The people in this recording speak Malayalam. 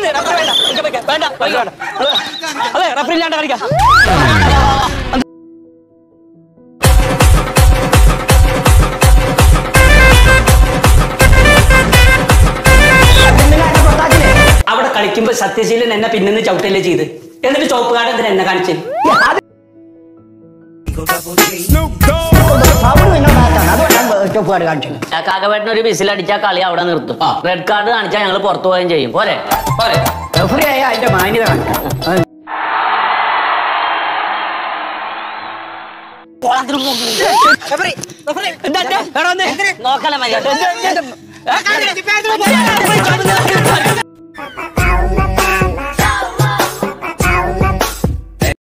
പോയിന്ന് റഫറി വേണ്ട ഇങ്ങ് പോയിക്കോ. വേണ്ട പോയിക്കോ. അതെ റഫറി ഇല്ലാണ്ട് കളിക്കാം അവിടെ കളിക്കുമ്പോ സത്യശീലൻ എന്നെ പിന്നിന്ന് ചവിട്ടല്ലേ ചെയ്ത് എന്നിട്ട് ചോപ്പ് കാർഡ് എന്തിനാ എന്നെ കാണിച്ചത് ചൊപ്പാട് കാണിച്ചു കാക്കവേട്ടന് ഒരു വിസിൽ അടിച്ചാൽ കളി അവിടെ നിർത്തും റെഡ് കാർഡ് കാണിച്ചാൽ ഞങ്ങൾ പുറത്തു പോവുകയും ചെയ്യും പോരെ പോരെ റെഫറി ആയ അതിന്റെ മാന്യത കാണിക്കണം എന്താ എന്താ? വേറെ വന്നേ. നോക്കല മര്യാദ ഏ?